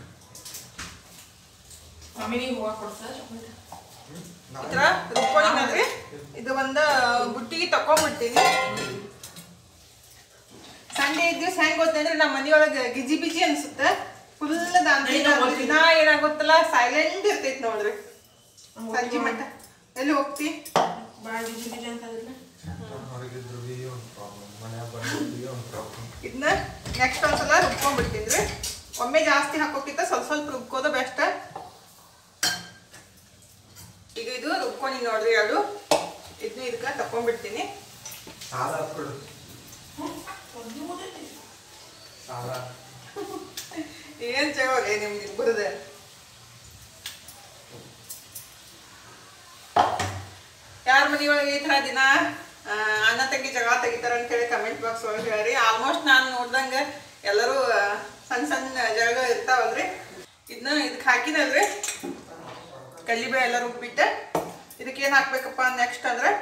ಮಮ್ಮಿ ನೀವು ಹೂವ ಕೊಡ್ಸ ಈ ಥರ ರುಬ್ಕೊಂಡಿದ್ರಿ ಇದು ಒಂದು ಬುಟ್ಟಿಗೆ ತಕೊಂಡ್ಬಿಡ್ತೀನಿ ಸಂಡೇ ದಿವಸ ಹೆಂಗ್ ಗೊತ್ತಂದ್ರೆ ನಮ್ಮ ಮನೆಯೊಳಗೆ ಗಿಜಿ ಬಿಜಿ ಅನ್ಸುತ್ತೆ ಫುಲ್ ದಿನ ಏನಾಗುತ್ತಲ್ಲ ಸೈಲೆಂಟ್ ಇರ್ತೈತಿ ನೋಡ್ರಿ ಸಂಜೆ ಮಟ್ಟ ಎಲ್ಲಿ ಹೋಗ್ತಿ ಭಾಳ ಬಿಜಿ ಬಿಜಿ ಅಂತ ಅದಿಲ್ಲ ಹೊರಗಿದ್ರು ಬಿ ಒಂದು ಪ್ರಾಬ್ಲಮ್ ಮನ್ಯಾಗ ಬಂದಿದ್ದು ಒಂದು ಪ್ರಾಬ್ಲಮ್ ಇದನ್ನ ನೆಕ್ಸ್ಟ್ ಒಂದ್ಸಲ ರುಬ್ಕೊಂಡ್ಬಿಡ್ತೀನಿ ಒಮ್ಮೆ ಜಾಸ್ತಿ ಹಾಕೋಕ್ಕಿಂತ ಸ್ವಲ್ಪ ಸ್ವಲ್ಪ ರುಬ್ಕೋದು ಬೆಸ್ಟ್ ಈಗ ಇದು ರುಬ್ಕೊಂಡು ನೋಡ್ರಿ ಅದು ಇದನ್ನ ಇದಕ್ಕೆ ತಕೊಂಡ್ಬಿಡ್ತೀನಿ ಸಾಲ ಕೊಡು ಸಾಲ ಏನ್ ಚಗೋಲೆ ನಿಮ್ಗೆ ಇಬ್ಬರದೆ ಯಾರ ಮನೆಯೊಳಗೆ ಈ ಥರ ದಿನ ಆ, ಅಣ್ಣ ತಂಗಿ ಜಗಳ ತೆಗಿತಾರ ಅಂತೇಳಿ ಕಮೆಂಟ್ ಬಾಕ್ಸ್ ಒಳಗೆ ಹೇಳ್ರಿ ಆಲ್ಮೋಸ್ಟ್ ನಾನು ನೋಡ್ದಂಗೆ ಎಲ್ಲರೂ ಆ, ಸಣ್ಣ ಸಣ್ಣ ಜಗಳ ಇರ್ತಾವಲ್ರಿ ಇದನ್ನ ಇದಕ್ಕೆ ಹಾಕಿನಲ್ರಿ ಕಲ್ಲಿಬೇಳೆ ಎಲ್ಲ ರುಬ್ಬಿಟ್ಟು ಇದಕ್ಕೆ ಏನು ಹಾಕ್ಬೇಕಪ್ಪ ನೆಕ್ಸ್ಟ್ ಅಂದ್ರೆ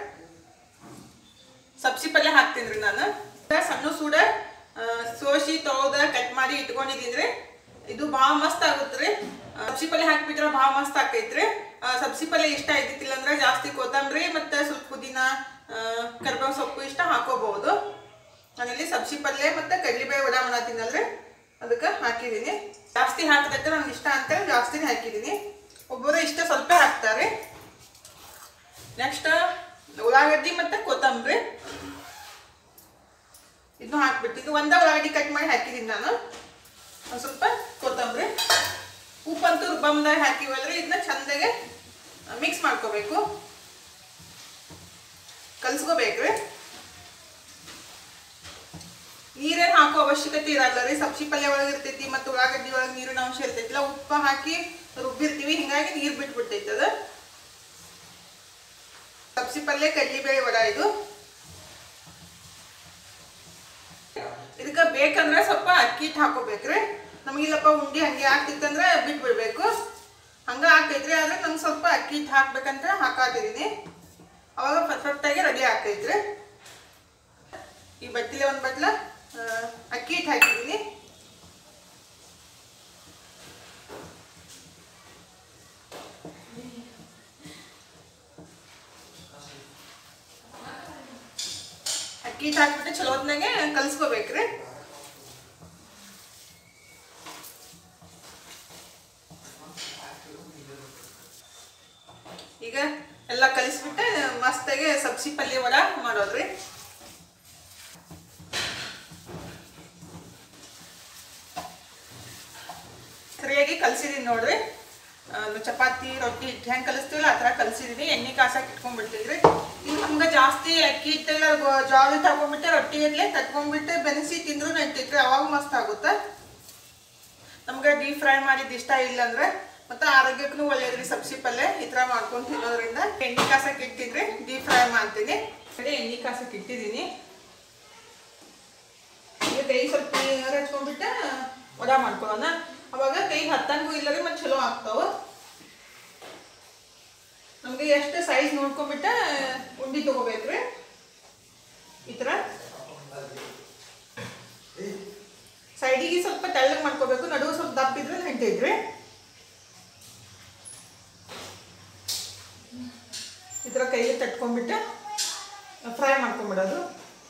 ಸಬ್ಸಿ ಪಲ್ಯ ಹಾಕ್ತೀನಿ ರೀ ನಾನು ಸಣ್ಣ ಸೂಡ ಆ, ಸೋಸಿ ತೊಳೆದ ಕಟ್ ಮಾಡಿ ಇಟ್ಕೊಂಡಿದ್ದೀನಿ ರೀ ಇದು ಭಾಳ ಮಸ್ತ್ ಆಗುತ್ತೆ ರೀ ಸಬ್ಸಿ ಪಲ್ಯ ಹಾಕ್ಬಿಟ್ರೆ ಭಾಳ ಮಸ್ತ್ ಆಕೈತ್ರಿ ಆ, ಸಬ್ಸಿ ಪಲ್ಯ ಇಷ್ಟ ಆಯ್ತಿಲ್ಲ ಅಂದ್ರೆ ಜಾಸ್ತಿ ಕೊತ್ತಂಬರಿ ಮತ್ತು ಸ್ವಲ್ಪ ಪುದೀನ ಕರ್ಬೇವು ಸೊಪ್ಪು ಇಷ್ಟ ಹಾಕೋಬಹುದು ನಾನಿಲ್ಲಿ ಸಬ್ಸಿ ಪಲ್ಯ ಮತ್ತು ಕಡ್ಲಿಬೇಳೆ ವಡ ಮಾಡತ್ತೀನಲ್ರಿ ಅದಕ್ಕೆ ಹಾಕಿದ್ದೀನಿ ಜಾಸ್ತಿ ಹಾಕಿದಕ್ಕೆ ನನಗೆ ಇಷ್ಟ ಅಂತೇಳಿ ಜಾಸ್ತಿನೇ ಹಾಕಿದ್ದೀನಿ ಒಬ್ಬರು ಇಷ್ಟ ಸ್ವಲ್ಪ ಹಾಕ್ತಾರೆ ನೆಕ್ಸ್ಟ್ ಉಳ್ಳಾಗಡ್ಡಿ ಮತ್ತು ಕೊತ್ತಂಬರಿ ಇದನ್ನು ಹಾಕ್ಬಿಟ್ಟು ಇದು ಒಂದೇ ಉಳ್ಳಾಗಡ್ಡಿ ಕಟ್ ಮಾಡಿ ಹಾಕಿದ್ದೀನಿ ನಾನು ಒಂದು ಸ್ವಲ್ಪ ಕೊತ್ತಂಬರಿ ಉಪ್ಪಂತೂ ರುಬ್ಬಮ್ದಾಗ ಹಾಕಿವಲ್ರಿ ಇದನ್ನ ಚಂದಾಗೆ ಮಿಕ್ಸ್ ಮಾಡ್ಕೋಬೇಕು ಕಲ್ಸ್ಕೋಬೇಕ್ರಿ ನೀರೇನು ಹಾಕೋ ಅವಶ್ಯಕತೆ ಇರಲ್ಲ ರೀ ಸಬ್ಸಿ ಪಲ್ಯ ಒಳಗೆ ಇರ್ತೈತಿ ಮತ್ತು ಉಳ್ಳಾಗಡ್ಡಿ ಒಳಗೆ ನೀರಿನ ಅಂಶ ಇರ್ತೈತಿಲ್ಲ ಉಪ್ಪು ಹಾಕಿ ರುಬ್ಬಿರ್ತೀವಿ ಹಿಂಗಾಗಿ ನೀರು ಬಿಟ್ಬಿಡ್ತೈತಿ ಅದು ಸಬ್ಸಿ ಪಲ್ಯ ಕಡ್ಲಿಬೇಳೆ ವಡ ಇದು ಇದಕ್ಕೆ ಬೇಕಂದ್ರೆ ಸ್ವಲ್ಪ ಅಕ್ಕಿ ಹಿಟ್ಟು ಹಾಕೋಬೇಕ್ರಿ ನಮಗಿಲ್ಲಪ್ಪ ಉಂಡಿ ಹಂಗೆ ಆಗ್ತಿತ್ತಂದ್ರೆ ಬಿಟ್ಟು ಬಿಡ್ಬೇಕು ಹಂಗ ಆಗ್ತೈತ್ರಿ ಆದ್ರೆ ನಂಗೆ ಸ್ವಲ್ಪ ಅಕ್ಕಿ ಹಿಟ್ಟು ಹಾಕ್ಬೇಕಂತ ಹಾಕಾತಿದ್ದೀನಿ ಅವಾಗ ಪರ್ಫೆಕ್ಟಾಗಿ ರೆಡಿ ಆಗ್ತೈತ್ರಿ ಈ ಬಟ್ಟಲೆ ಒಂದು ಬಟ್ಲ ಆ, ಅಕ್ಕಿ ಹಿಟ್ಟು ಹಾಕಿದ್ದೀನಿ ಅಕ್ಕಿ ಹಿಟ್ಟು ಹಾಕ್ಬಿಟ್ಟು ಚಲೋ ಹೊತ್ನಾಗೆ ಕಲಿಸ್ಕೋಬೇಕ್ರಿ ಈಗ ಎಲ್ಲ ಕಲಿಸ್ಬಿಟ್ಟು ಮಸ್ತಾಗಿ ಸಬ್ಸಿ ಪಲ್ಯ ವಡ ಮಾಡೋದ್ರಿ ಸರಿಯಾಗಿ ಕಲ್ಸಿದೀನಿ ನೋಡ್ರಿ ಆ, ಚಪಾತಿ ರೊಟ್ಟಿ ಹಿಟ್ಟು ಹೆಂಗೆ ಕಲಿಸ್ತೀವಲ್ಲ ಆ ಥರ ಕಲ್ಸಿದೀನಿ ಎಣ್ಣೆ ಕಾಸಕ್ಕೆ ಇಟ್ಕೊಂಡ್ಬಿಡ್ತಿದ್ರಿ ಇನ್ನು ನಮ್ಗೆ ಜಾಸ್ತಿ ಅಕ್ಕಿ ಹಿಟ್ಟೆಲ್ಲ ಗೊ- ಜೋಳ ತಗೊಂಡ್ಬಿಟ್ಟು ರೊಟ್ಟಿ ಇಡ್ಲಿ ತಟ್ಕೊಂಡ್ಬಿಟ್ಟು ಬೆನೆಸಿ ತಿಂದ್ರು ನಡೀತೈತ್ರಿ ಅವಾಗ ಮಸ್ತ್ ಆಗುತ್ತೆ ನಮ್ಗೆ ಡೀಪ್ ಫ್ರೈ ಮಾಡಿದ್ದು ಇಷ್ಟ ಇಲ್ಲ ಅಂದ್ರೆ ಮತ್ತೆ ಆರೋಗ್ಯಕ್ಕೂ ಒಳ್ಳೇದ್ರಿ ಸಬ್ಸಿ ಪಲ್ಯ ಈ ಥರ ಮಾಡ್ಕೊಂಡು ತಿನ್ನೋದ್ರಿಂದ ಎಣ್ಣೆ ಕಾಸಕ್ಕೆ ಇಟ್ಟಿದ್ರಿ ಡೀಪ್ ಫ್ರೈ ಮಾಡ್ತೀನಿ ಕಡೆ ಎಣ್ಣೆ ಕಾಸಕ್ಕೆ ಇಟ್ಟಿದ್ದೀನಿ ಈಗ ಕೈ ಸ್ವಲ್ಪ ನೀರು ಹಚ್ಕೊಂಡ್ಬಿಟ್ಟು ವಡ ಮಾಡ್ಕೊಳ್ಳೋಣ ಅವಾಗ ಕೈ ಹತ್ತಂಗೂ ಇಲ್ಲ ರೀ ಮತ್ತೆ ಚಲೋ ಆಗ್ತಾವ ನಮ್ಗೆ ಎಷ್ಟು ಸೈಜ್ ನೋಡ್ಕೊಂಡ್ಬಿಟ್ಟು ಉಂಡಿ ತಗೋಬೇಕ್ರಿ ಈ ಥರ ಸೈಡಿಗೆ ಸ್ವಲ್ಪ ತೆಳ್ಳಗೆ ಮಾಡ್ಕೋಬೇಕು ನಡುವು ಸ್ವಲ್ಪ ದಪ್ಪ ಇದ್ರೆ ಹಿಡ್ತೈತ್ರಿ ಈ ಥರ ಕೈಲಿ ತಟ್ಕೊಂಡ್ಬಿಟ್ಟು ಫ್ರೈ ಮಾಡ್ಕೊಂಬಿಡೋದು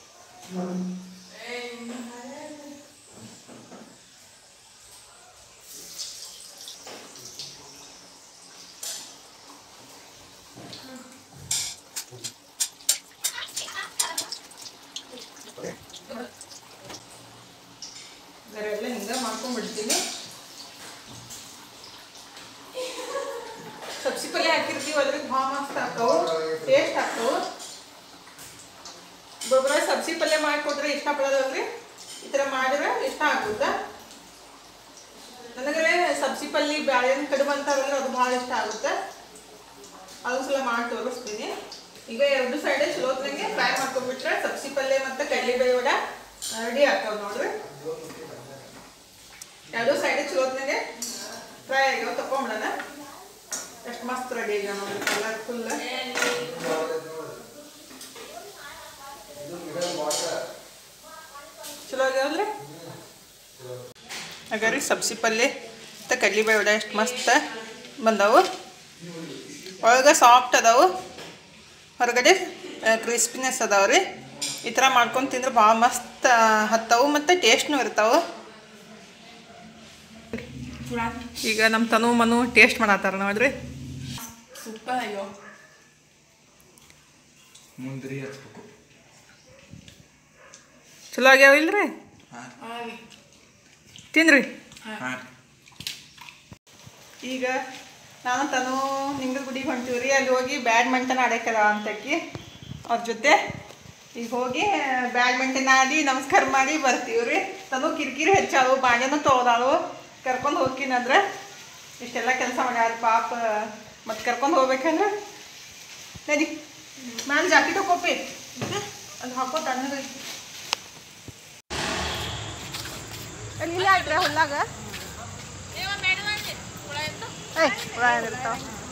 ಇದರೆಲ್ಲ ಹಿಂಗೆ ಮಾಡ್ಕೊಂಡ್ಬಿಡ್ತೀನಿ ಸಬ್ಸಿ ಪಲ್ಯ ಹಾಕಿರ್ತೀವಿ ಅದ್ರಿಗೆ ಭಾಳ ಮಸ್ತ್ ಹಾಕವು ಟೇಸ್ಟ್ ಹಾಕವು ಒಬ್ಬೊಬ್ಬರ ಸಬ್ಸಿ ಪಲ್ಯ ಮಾಡಿಕೊಟ್ರೆ ಇಷ್ಟಪಡೋದಲ್ರಿ ಈ ಥರ ಮಾಡಿದ್ರೆ ಇಷ್ಟ ಆಗುತ್ತಾ ನನಗೆ ಸಬ್ಸಿ ಪಲ್ಯ ಬ್ಯಾಳೆನ ಕಡುಬು ಅಂತಾರಲ್ಲ ಅದು ಭಾಳ ಇಷ್ಟ ಆಗುತ್ತೆ ಅದೊಂದ್ಸಲ ಮಾಡಿ ತೋರಿಸ್ತೀನಿ ಈಗ ಎರಡು ಸೈಡ್ ಚಲೋತ್ನಂಗೆ ಫ್ರೈ ಮಾಡ್ಕೊಂಡ್ಬಿಟ್ರೆ ಸಬ್ಸಿ ಪಲ್ಯ ಮತ್ತು ಕಡಲೆಬೇಳೆ ವಡ ರೆಡಿ ಆಗ್ತಾವ ನೋಡ್ರಿ ಎರಡು ಸೈಡ್ ಚಲೋತ್ನಾಗೆ ಫ್ರೈ ಆಗ್ಯಾವ ತಕೊಂಬಿಡೋಣ ಎಷ್ಟು ಮಸ್ತ್ ರೆಡಿ ಆಗ್ಯಾವ ನೋಡ್ರಿ ಕಲರ್ಫುಲ್ ಚಲೋ ಆಗ್ಯಾವಲ್ರಿ ಹಾಗಾರಿ ಸಬ್ಸಿ ಪಲ್ಯ ಮತ್ತು ಕಡ್ಲಿಬೇಳೆ ವಡ ಎಷ್ಟು ಮಸ್ತ್ ಬಂದವು ಒಳಗೆ ಸಾಫ್ಟ್ ಅದಾವು ಹೊರಗಡೆ ಕ್ರಿಸ್ಪಿನೆಸ್ ಅದಾವ ರೀ ಈ ಥರ ಮಾಡ್ಕೊಂಡು ತಿಂದ್ರೆ ಭಾಳ ಮಸ್ತ್ ಆ, ಹತ್ತವು ಮತ್ತು ಟೇಸ್ಟ್ನೂ ಇರ್ತಾವೆ ಈಗ ನಮ್ಮ ತನು ಮನು ಟೇಸ್ಟ್ ಮಾಡತ್ತಾರ ನೋಡ್ರಿ ಸೂಪರ್ ಆಗ್ಯಾವ ಮುಂದ್ರಿ ಹಚ್ಬೇಕು ಚಲೋ ಆಗ್ಯಾವ ಇಲ್ರಿ ಹಾಗೆ ತಿನ್ರಿ ಹಾಂ ಈಗ ನಾನು ತನು ನಿಂಗದ ಗುಡಿಗೆ ಹೊಂಟೀವಿ ರೀ ಅಲ್ಲಿ ಹೋಗಿ ಬ್ಯಾಡ್ಮಿಂಟನ್ ಆಡೋಕ್ಕೆದ ಅಂತಕ್ಕಿ ಅವ್ರ ಜೊತೆ ಈಗ ಹೋಗಿ ಬ್ಯಾಡ್ಮಿಂಟನ್ ಆಡಿ ನಮಸ್ಕಾರ ಮಾಡಿ ಬರ್ತೀವಿ ರೀ ತನು ಕಿರಿಕಿರಿ ಹೆಚ್ಚಾವು ಬಾಂಡೆನೂ ತೊಗೊದಾಳು ಕರ್ಕೊಂಡು ಹೋಗ್ತೀನಂದ್ರೆ ಇಷ್ಟೆಲ್ಲ ಕೆಲಸ ಮಾಡ್ಯಾರ ಪಾಪ ಮತ್ತು ಕರ್ಕೊಂಡು ಹೋಗ್ಬೇಕಂದ್ರೆ ನಡಿ ಮ್ಯಾಲೆ ಜಾಕೆಟ್ ಹಾಕೋಪಿ ಅದು ಹಾಕೋ ತಣ್ಣಗೈತಿ ಅಲ್ಲಿ ಇಲ್ಲ ಆಯ್ತ್ರಿ ಹೊಲ್ದಾಗ ಏಯ್ ಹುಳ ಏನಿರ್ತಾವ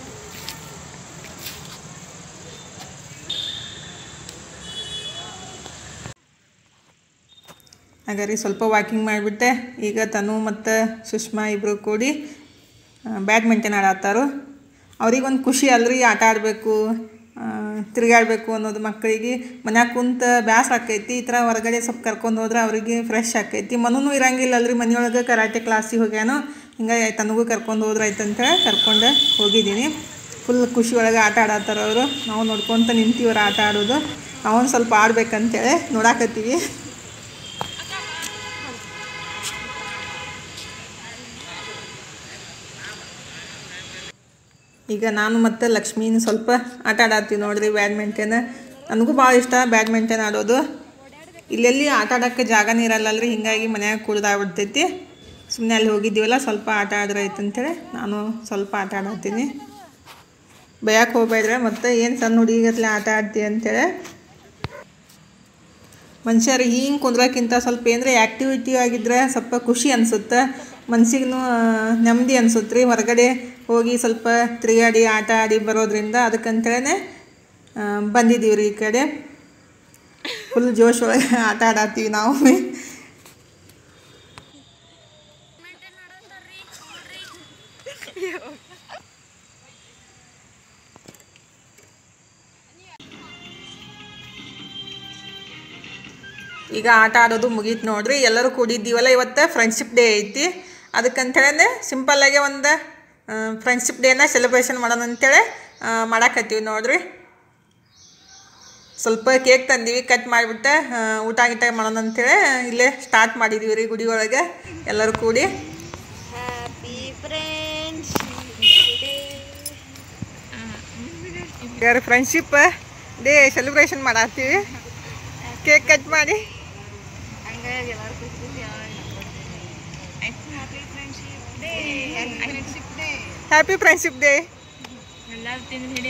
ಹಾಗಾರಿ ಸ್ವಲ್ಪ ವಾಕಿಂಗ್ ಮಾಡಿಬಿಟ್ಟೆ ಈಗ ತನು ಮತ್ತು ಸುಷ್ಮಾ ಇಬ್ಬರು ಕೂಡಿ ಬ್ಯಾಡ್ಮಿಂಟನ್ ಆಡತ್ತಾರು ಅವ್ರಿಗೊಂದು ಖುಷಿ ಅಲ್ರಿ ಆಟ ಆಡಬೇಕು ತಿರುಗಾಡಬೇಕು ಅನ್ನೋದು ಮಕ್ಕಳಿಗೆ ಮನ್ಯಾಗ ಕುಂತ ಬ್ಯಾಸರ ಆಕೈತಿ ಈ ಥರ ಹೊರಗಡೆ ಸ್ವಲ್ಪ ಕರ್ಕೊಂಡು ಹೋದ್ರೆ ಅವರಿಗೆ ಫ್ರೆಶ್ ಆಕೈತಿ ಮನೂ ಇರಂಗಿಲ್ಲ ಅಲ್ರಿ ಮನೆಯೊಳಗೆ ಕರಾಟೆ ಕ್ಲಾಸಿಗೆ ಹೋಗ್ಯಾನು ಹಿಂಗಾಗಿ ತನಗೂ ಕರ್ಕೊಂಡು ಹೋದ್ರೆ ಆಯ್ತು ಅಂತೇಳಿ ಕರ್ಕೊಂಡು ಹೋಗಿದ್ದೀನಿ ಫುಲ್ ಖುಷಿ ಒಳಗೆ ಆಟ ಆಡತ್ತಾರ ಅವರು ನಾವು ನೋಡ್ಕೊತ ನಿಂತೀವ್ರ ಆಟ ಆಡೋದು ನಾವೊಂದು ಸ್ವಲ್ಪ ಆಡ್ಬೇಕಂತೇಳಿ ನೋಡಾಕತ್ತೀವಿ ಈಗ ನಾನು ಮತ್ತು ಲಕ್ಷ್ಮೀನ ಸ್ವಲ್ಪ ಆಟ ಆಡತ್ತೀವಿ ನೋಡ್ರಿ ಬ್ಯಾಡ್ಮಿಂಟನ್ ನನಗೂ ಭಾಳ ಇಷ್ಟ ಬ್ಯಾಡ್ಮಿಂಟನ್ ಆಡೋದು ಇಲ್ಲೆಲ್ಲಿ ಆಟ ಆಡೋಕ್ಕೆ ಜಾಗನೇ ಇರಲ್ಲಲ್ರಿ ಹಿಂಗಾಗಿ ಮನ್ಯಾಗ ಕುಡ್ದಾಗ್ಬಿಡ್ತೈತಿ ಸುಮ್ಮನೆ ಅಲ್ಲಿ ಹೋಗಿದ್ದೀವಲ್ಲ ಸ್ವಲ್ಪ ಆಟ ಆದ್ರೆ ಆಯ್ತು ಅಂತೇಳಿ ನಾನು ಸ್ವಲ್ಪ ಆಟ ಆಡತ್ತೀನಿ ಬಯಕ್ಕೆ ಹೋಗ್ಬೇಡ್ರೆ ಮತ್ತು ಏನು ಸಣ್ಣ ಹುಡುಗಿಗತ್ಲೆ ಆಟ ಆಡ್ತೀವಿ ಅಂತೇಳಿ ಮನುಷ್ಯರು ಹಿಂಗೆ ಕುಂದ್ರಕ್ಕಿಂತ ಸ್ವಲ್ಪ ಏನರೆ ಆ್ಯಕ್ಟಿವಿಟಿ ಆಗಿದ್ರೆ ಸ್ವಲ್ಪ ಖುಷಿ ಅನಿಸುತ್ತೆ ಮನ್ಸಿಗೂ ನೆಮ್ಮದಿ ಅನ್ಸುತ್ತೆ ರೀ ಹೊರಗಡೆ ಹೋಗಿ ಸ್ವಲ್ಪ ತಿರುಗಾಡಿ ಆಟ ಆಡಿ ಬರೋದ್ರಿಂದ ಅದಕ್ಕಂತೇಳಿ ಬಂದಿದ್ದೀವಿ ರೀ ಈ ಕಡೆ ಫುಲ್ ಜೋಶ್ ಒಳಗೆ ಆಟ ಆಡತ್ತೀವಿ ನಾವು ಈಗ ಆಟ ಆಡೋದು ಮುಗೀತು ನೋಡ್ರಿ ಎಲ್ಲರೂ ಕೂಡಿದ್ದೀವಲ್ಲ ಇವತ್ತು ಫ್ರೆಂಡ್ಶಿಪ್ ಡೇ ಐತಿ ಅದಕ್ಕಂತೇಳಿ ಸಿಂಪಲ್ಲಾಗೆ ಒಂದು ಫ್ರೆಂಡ್ಶಿಪ್ ಡೇನ ಸೆಲೆಬ್ರೇಷನ್ ಮಾಡೋಣ ಅಂತೇಳಿ ಮಾಡಾಕತ್ತೀವಿ ನೋಡ್ರಿ ಸ್ವಲ್ಪ ಕೇಕ್ ತಂದೀವಿ ಕಟ್ ಮಾಡಿಬಿಟ್ಟು ಊಟ ಗೀಟ ಮಾಡೋಣ ಅಂತೇಳಿ ಇಲ್ಲೇ ಸ್ಟಾರ್ಟ್ ಮಾಡಿದ್ದೀವಿ ರೀ ಗುಡಿ ಒಳಗೆ ಎಲ್ಲರೂ ಕೂಡಿ ಹ್ಯಾಪಿ ಫ್ರೆಂಡ್ಸ್ ಯಾರು ಫ್ರೆಂಡ್ಶಿಪ್ ಡೇ ಸೆಲೆಬ್ರೇಷನ್ ಮಾಡತ್ತೀವಿ ಕೇಕ್ ಕಟ್ ಮಾಡಿ ಹಂಗಾಗಿ ಎಲ್ಲರೂ ಖುಷಿ ಖುಷಿ happy friendship day friendship day happy friendship day ಎಲ್ಲರೂ ತಿಂದು ಹಿಡಿ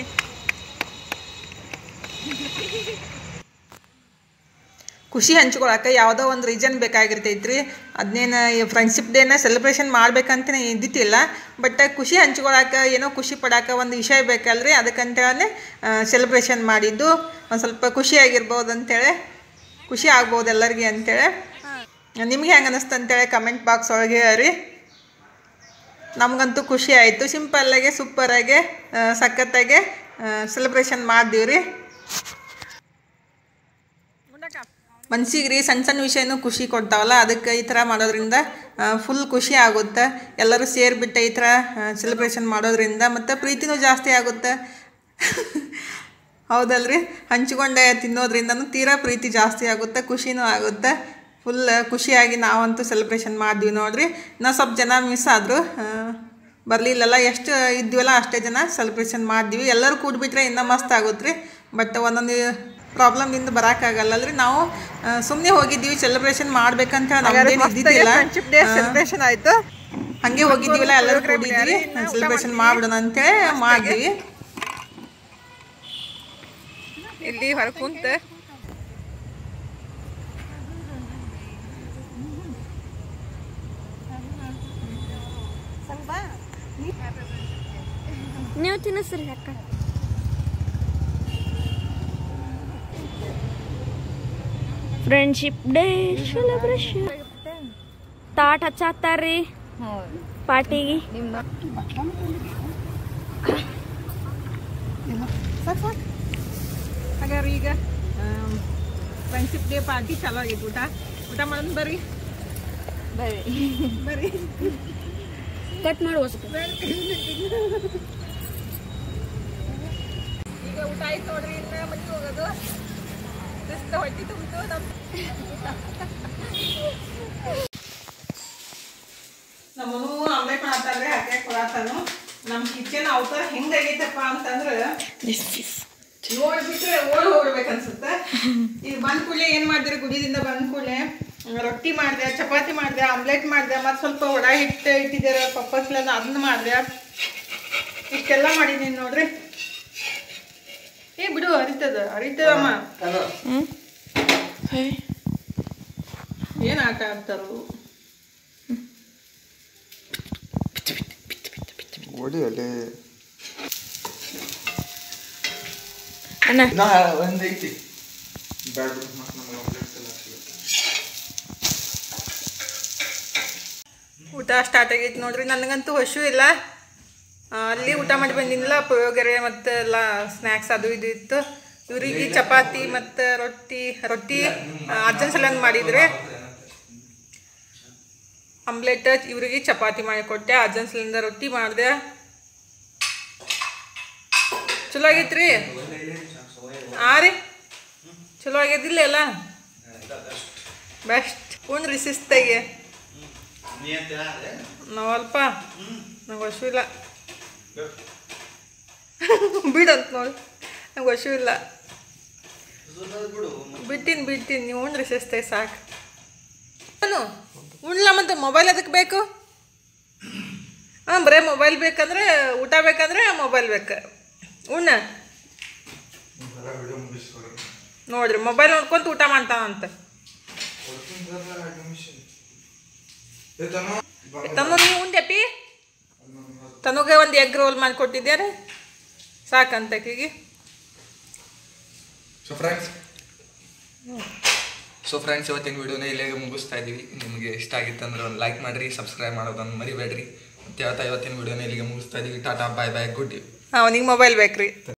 ಖುಷಿ ಹಂಚ್ಕೊಳಕ್ಕೆ ಯಾವುದೋ ಒಂದು ರೀಸನ್ ಬೇಕಾಗಿರ್ತೈತ್ರಿ ಅದನ್ನೇನು ಫ್ರೆಂಡ್ಶಿಪ್ ಡೇನ ಸೆಲೆಬ್ರೇಷನ್ ಮಾಡ್ಬೇಕಂತನೇ ಇದ್ದಿತ್ತಿಲ್ಲ ಬಟ್ ಖುಷಿ ಹಂಚ್ಕೊಳಕ್ಕೆ ಏನೋ ಖುಷಿ ಪಡಕ್ಕೆ ಒಂದು ವಿಷಯ ಬೇಕಲ್ರಿ ಅದಕ್ಕಂತೇಳಿ ಸೆಲೆಬ್ರೇಷನ್ ಮಾಡಿದ್ದು ಒಂದು ಸ್ವಲ್ಪ ಖುಷಿಯಾಗಿರ್ಬೋದು ಅಂತೇಳಿ ಖುಷಿ ಆಗ್ಬೋದು ಎಲ್ಲರಿಗೆ ಅಂತೇಳಿ ನಿಮ್ಗೆ ಹೆಂಗೆ ಅನ್ನಿಸ್ತು ಅಂತೇಳಿ ಕಮೆಂಟ್ ಬಾಕ್ಸ್ ಒಳಗೆ ರೀ ನಮಗಂತೂ ಖುಷಿ ಆಯಿತು ಸಿಂಪಲ್ಲಾಗೆ ಸೂಪರಾಗೆ ಸಖತ್ತಾಗೆ ಸೆಲೆಬ್ರೇಷನ್ ಮಾಡಿದೀವಿ ರೀ ಮನ್ಸಿಗೆ ರೀ ಸಣ್ಣ ಸಣ್ಣ ವಿಷಯನೂ ಖುಷಿ ಕೊಡ್ತಾವಲ್ಲ ಅದಕ್ಕೆ ಈ ಥರ ಮಾಡೋದ್ರಿಂದ ಫುಲ್ ಖುಷಿ ಆಗುತ್ತೆ ಎಲ್ಲರೂ ಸೇರಿಬಿಟ್ಟು ಈ ಥರ ಸೆಲೆಬ್ರೇಷನ್ ಮಾಡೋದ್ರಿಂದ ಮತ್ತು ಪ್ರೀತಿನೂ ಜಾಸ್ತಿ ಆಗುತ್ತೆ ಹೌದಲ್ರಿ ಹಂಚ್ಕೊಂಡೆ ತಿನ್ನೋದ್ರಿಂದನೂ ತೀರಾ ಪ್ರೀತಿ ಜಾಸ್ತಿ ಆಗುತ್ತೆ ಖುಷಿನೂ ಆಗುತ್ತೆ ಫುಲ್ ಖುಷಿಯಾಗಿ ನಾವಂತೂ ಸೆಲೆಬ್ರೇಷನ್ ಮಾಡಿದ್ವಿ ನೋಡ್ರಿ ಇನ್ನೂ ಸ್ವಲ್ಪ ಜನ ಮಿಸ್ ಆದರು ಬರಲಿಲ್ಲಲ್ಲ ಎಷ್ಟು ಇದ್ವಲ್ಲ ಅಷ್ಟೇ ಜನ ಸೆಲೆಬ್ರೇಷನ್ ಮಾಡಿದ್ವಿ ಎಲ್ಲರೂ ಕೂಡ್ಬಿಟ್ರೆ ಇನ್ನೂ ಮಸ್ತ್ ಆಗುತ್ತೆ ರೀ ಬಟ್ ಒಂದೊಂದು ಪ್ರಾಬ್ಲಮಿಂದ ಬರೋಕ್ಕಾಗಲ್ಲಲ್ರಿ ನಾವು ಸುಮ್ಮನೆ ಹೋಗಿದ್ದೀವಿ ಸೆಲೆಬ್ರೇಷನ್ ಮಾಡ್ಬೇಕಂತ ನಮ್ದೇನು ಇದ್ದಿದ್ದಿಲ್ಲ ಸೆಲೆಬ್ರೇಷನ್ ಆಯಿತು ಹಾಗೆ ಹೋಗಿದ್ದೀವಲ್ಲ ಎಲ್ಲರೂ ಕೂಡಿದ್ವಿ ಸೆಲೆಬ್ರೇಷನ್ ಮಾಡ್ಬಿಡೋಣ ಅಂತೇಳಿ ಮಾಡಿದ್ವಿ ಇಲ್ಲಿ ಹೊರ ಕುಂತ ನೀವು ತಿನ್ನಿಸ್ರಿ ಅಕ್ಕ ಫ್ರೆಂಡ್ಶಿಪ್ ಡೇ ಸೆಲೆಬ್ರೇಷನ್ ತಾಟ್ ಹಚ್ಚಾತ್ತಾರ್ರಿ ಪಾರ್ಟಿಗೆ ಸಾಕು ಸಾಕು ಹಾಗಾದ್ರೆ ಈಗ ಫ್ರೆಂಡ್ಶಿಪ್ ಡೇ ಪಾರ್ಟಿ ಚಾಲೂ ಆಗೈತೆ ಊಟ ಊಟ ಮಾಡೋಣ ಬರ್ರಿ ಬರ್ರಿ ಕಟ್ ಮಾಡುವ ಈಗ ಊಟ ಆಯ್ತು ನೋಡ್ರಿ ಇನ್ನ ಮನೆಗೆ ಹೋಗೋದು ಬಿಸ್ಲ ಹೊಟ್ಟಿ ತುಂಬಿತು ನಮ್ಮ ನಮ್ಮನು ಆಮ್ಲೆಟ್ ಮಾಡ್ತಾರ್ರಿ ಹಾಕ್ಯಾಕ ಕೊಡತ್ತಾನು ನಮ್ಮ ಕಿಚನ್ ಅವತಾರ ಹೆಂಗಾಗೈತಪ್ಪ ಅಂತಂದ್ರೆ ನೋಡ್ಬಿಟ್ರೆ ಓಡ್ ಹೋಗ್ಬೇಕು ಅನ್ಸುತ್ತೆ ಈಗ ಬಂದ ಕೂಡಲೇ ಏನ್ ಮಾಡಿದ್ರಿ ಗುಡಿದಿಂದ ಬಂದ ಕೂಡಲೇ ರೊಟ್ಟಿ ಮಾಡಿದೆ ಚಪಾತಿ ಮಾಡಿದೆ ಆಮ್ಲೆಟ್ ಮಾಡಿದೆ ಮತ್ತು ಸ್ವಲ್ಪ ವಡ ಹಿಟ್ಟು ಇಟ್ಟಿದ್ದಾರೆ ಪಪ್ಪಸ್ಲನ್ನ ಅದನ್ನ ಮಾಡಿದೆ ಇಷ್ಟೆಲ್ಲ ಮಾಡಿದ್ದೀನಿ ನೋಡ್ರಿ ಏ ಬಿಡು ಅರಿತದ ಅರಿತದಮ್ಮ ಏನ್ ಆಟ ಆಡ್ತಾರು ಓಡಿ ಅಲ್ಲಿ ಅಣ್ಣ ನಾ ಒಂದೈತಿ ಬ್ಯಾಡ ಬಿಡು ಮತ್ತೆ ನಮ್ಗೆ ಆಮ್ಲೆಟ್ಸ್ ಎಲ್ಲ ಹಾಕ್ಬೇಕು. ಊಟ ಸ್ಟಾರ್ಟ್ ಆಗೈತಿ ನೋಡ್ರಿ ನನಗಂತೂ ಹಸು ಇಲ್ಲ ಆ, ಅಲ್ಲಿ ಊಟ ಮಾಡಿ ಬಂದಿನಿಲ್ಲ ಪುಳಿಯೋಗರೆ ಮತ್ತು ಎಲ್ಲ ಸ್ನ್ಯಾಕ್ಸ್ ಅದು ಇದು ಇತ್ತು ಇವ್ರಿಗೆ ಚಪಾತಿ ಮತ್ತು ರೊಟ್ಟಿ ರೊಟ್ಟಿ ಅಜ್ಜನ ಸಲಂದು ಮಾಡಿದ್ರೆ ಆಮ್ಲೆಟ್ ಇವ್ರಿಗೆ ಚಪಾತಿ ಮಾಡಿಕೊಟ್ಟೆ ಅಜ್ಜನ ಸಲಿಂದ ರೊಟ್ಟಿ ಮಾಡಿದೆ ಚಲೋ ಆಗೈತ್ರಿ ಆ ರೀ ಚಲೋ ಆಗ್ಯದಿಲ್ಲ ಎಲ್ಲ ಬೆಸ್ಟ್ ಉಣ್ರಿ ಶಿಸ್ತಾಗೆ ನಾವಲ್ಪ ನಂಗೆ ಹಸು ಇಲ್ಲ ಬಿಡಂತ ನೋಡಿ ನಂಗೆ ಹಸು ಇಲ್ಲ ಬಿಡು ಬಿಟ್ಟಿನಿ ಬಿಟ್ಟಿನಿ ನೀವು ಉಣ್ರಿ ಶಿಸ್ತೈ ಸಾಕು ನಾನು ಉಣ್ಲ ಮತ್ತೆ ಮೊಬೈಲ್ ಅದಕ್ಕೆ ಬೇಕು ಹಾಂ ಬರೇ ಮೊಬೈಲ್ ಬೇಕಂದ್ರೆ ಊಟ ಬೇಕಂದ್ರೆ ಮೊಬೈಲ್ ಬೇಕು ಉಣ್ಣ ವಿಡಿಯೋ ಮುಗಿಸ್ಕೊಡಿ ನೋಡ್ರಿ ಮೊಬೈಲ್ ನೋಡ್ಕೊಂತ ಊಟ ಮಾಡ್ತಾನಂತ ತಮ್ಮ ನೀವು ಉಂಡೆಪಿ ತನಗೆ ಒಂದು ಎಗ್ ರೋಲ್ ಮಾಡಿಕೊಟ್ಟಿದ್ಯಾರ ಸಾಕಂತ ಆಕಿಗೆ ಸೊ ಫ್ರೆಂಡ್ಸ್ ಸೊ ಫ್ರೆಂಡ್ಸ್ ಇವತ್ತಿನ ವಿಡಿಯೋನ ಇಲ್ಲಿಗೆ ಮುಗಿಸ್ತಾ ಇದ್ದೀವಿ ನಿಮಗೆ ಇಷ್ಟ ಆಗಿತ್ತು ಅಂದ್ರೆ ಒಂದು ಲೈಕ್ ಮಾಡಿರಿ ಸಬ್ಸ್ಕ್ರೈಬ್ ಮಾಡೋದನ್ನು ಮರಿಬೇಡ್ರಿ ಮತ್ತೆ ಇವತ್ತು ಇವತ್ತಿನ ವಿಡಿಯೋನ ಇಲ್ಲಿಗೆ ಮುಗಿಸ್ತಾ ಇದ್ದೀವಿ ಟಾಟಾ ಬಾಯ್ ಬಾಯ್ ಗುಡ್ ಅವನಿಗೆ ಮೊಬೈಲ್ ಬೇಕ್ರಿ